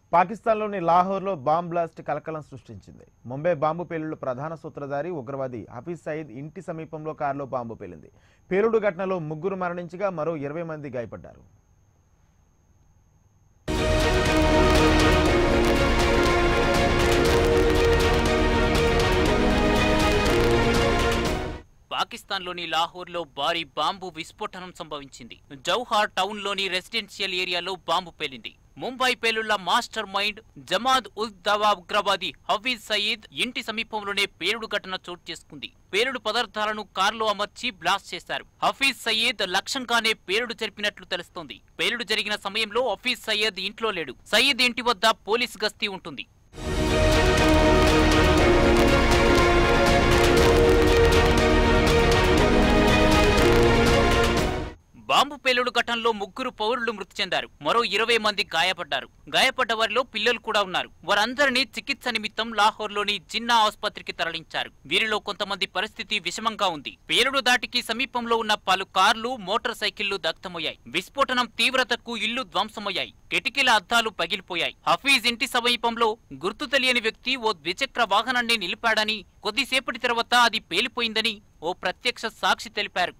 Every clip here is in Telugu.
పాకిస్తాన్లోని లాహోర్లో బాంబ్ బ్లాస్ట్ కలకలం సృష్టించింది ముంబై బాంబు పేలుళ్ల ప్రధాన సూత్రధారి ఉగ్రవాది హఫీజ్ సయీద్ ఇంటి సమీపంలో కారులో బాంబు పేలింది పేలుడు ఘటనలో ముగ్గురు మరణించగా మరో ఇరవై మంది గాయపడ్డారు పాకిస్తాన్లోని లాహోర్లో భారీ బాంబు విస్ఫోటనం సంభవించింది జౌహార్ టౌన్లోని రెసిడెన్షియల్ ఏరియాలో బాంబు పేలింది ముంబై పేలుళ్ల మాస్టర్ మైండ్ జమాద్ ఉల్ దవా ఉగ్రవాది హఫీజ్ సయీద్ ఇంటి సమీపంలోనే పేలుడు ఘటన చోటు చేసుకుంది పేలుడు పదార్థాలను కారులో అమర్చి బ్లాస్ట్ చేశారు హఫీజ్ సయీద్ లక్ష్యంగానే పేలుడు జరిపినట్లు తెలుస్తోంది పేలుడు జరిగిన సమయంలో హఫీజ్ సయ్యద్ ఇంట్లో లేడు సయీద్ ఇంటి వద్ద పోలీస్ గస్తీ ఉంటుంది బాంబు పేలుడు ఘటనలో ముగ్గురు పౌరులు మృతి చెందారు మరో ఇరవై మంది గాయపడ్డారు గాయపడ్డ వారిలో పిల్లలు కూడా ఉన్నారు వారందరినీ చికిత్స నిమిత్తం లాహోర్లోని జిన్నా ఆసుపత్రికి తరలించారు వీరిలో కొంతమంది పరిస్థితి విషమంగా ఉంది పేలుడు దాటికి సమీపంలో ఉన్న పలు కార్లు మోటార్ సైకిళ్లు దగ్ధమయ్యాయి విస్ఫోటనం తీవ్రతకు ఇల్లు ధ్వంసమయ్యాయి కిటికీల అద్దాలు పగిలిపోయాయి హఫీజ్ ఇంటి సమీపంలో గుర్తు తెలియని వ్యక్తి ఓ ద్విచక్ర వాహనాన్ని నిలిపాడని కొద్దిసేపటి తర్వాత అది పేలిపోయిందని ఓ ప్రత్యక్ష సాక్షి తెలిపారు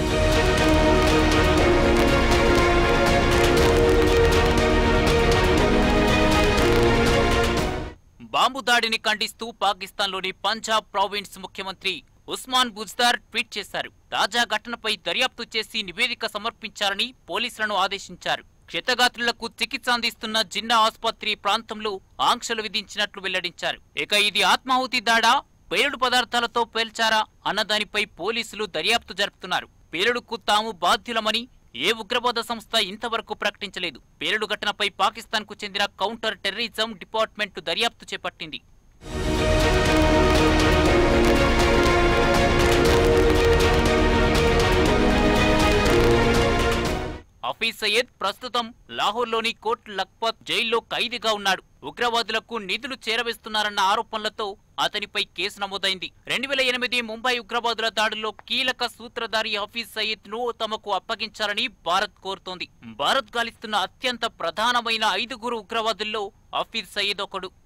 బాంబు దాడిని ఖండిస్తూ పాకిస్తాన్లోని పంజాబ్ ప్రావిన్స్ ముఖ్యమంత్రి ఉస్మాన్ బుజ్దార్ ట్వీట్ చేశారు తాజా ఘటనపై దర్యాప్తు చేసి నివేదిక సమర్పించాలని పోలీసులను ఆదేశించారు క్షతగాత్రులకు చికిత్స అందిస్తున్న జిన్నా ఆసుపత్రి ప్రాంతంలో ఆంక్షలు విధించినట్లు వెల్లడించారు ఇక ఇది ఆత్మాహుతి దాడా పేలుడు పదార్థాలతో పేల్చారా అన్న దానిపై పోలీసులు దర్యాప్తు జరుపుతున్నారు పేలుడుకు తాము బాధ్యులమని ఏ ఉగ్రవాద సంస్థ ఇంతవరకు ప్రకటించలేదు పేలుడు ఘటనపై పాకిస్తాన్ కు చెందిన కౌంటర్ టెర్రరిజం డిపార్ట్మెంట్ దర్యాప్తు చేపట్టింది హఫీజ్ సయ్యద్ ప్రస్తుతం లాహోర్లోని కోట్ లఖ్పత్ జైల్లో ఖైదీగా ఉన్నాడు ఉగ్రవాదులకు నిధులు చేరవేస్తున్నారన్న ఆరోపణలతో అతనిపై కేసు నమోదైంది రెండు వేల ఎనిమిది ముంబై ఉగ్రవాదుల దాడుల్లో కీలక సూత్రధారి హఫీజ్ సయీద్ ను తమకు అప్పగించాలని భారత్ కోరుతోంది భారత్ గాలిస్తున్న అత్యంత ప్రధానమైన ఐదుగురు ఉగ్రవాదుల్లో హఫీజ్ సయీద్ ఒకడు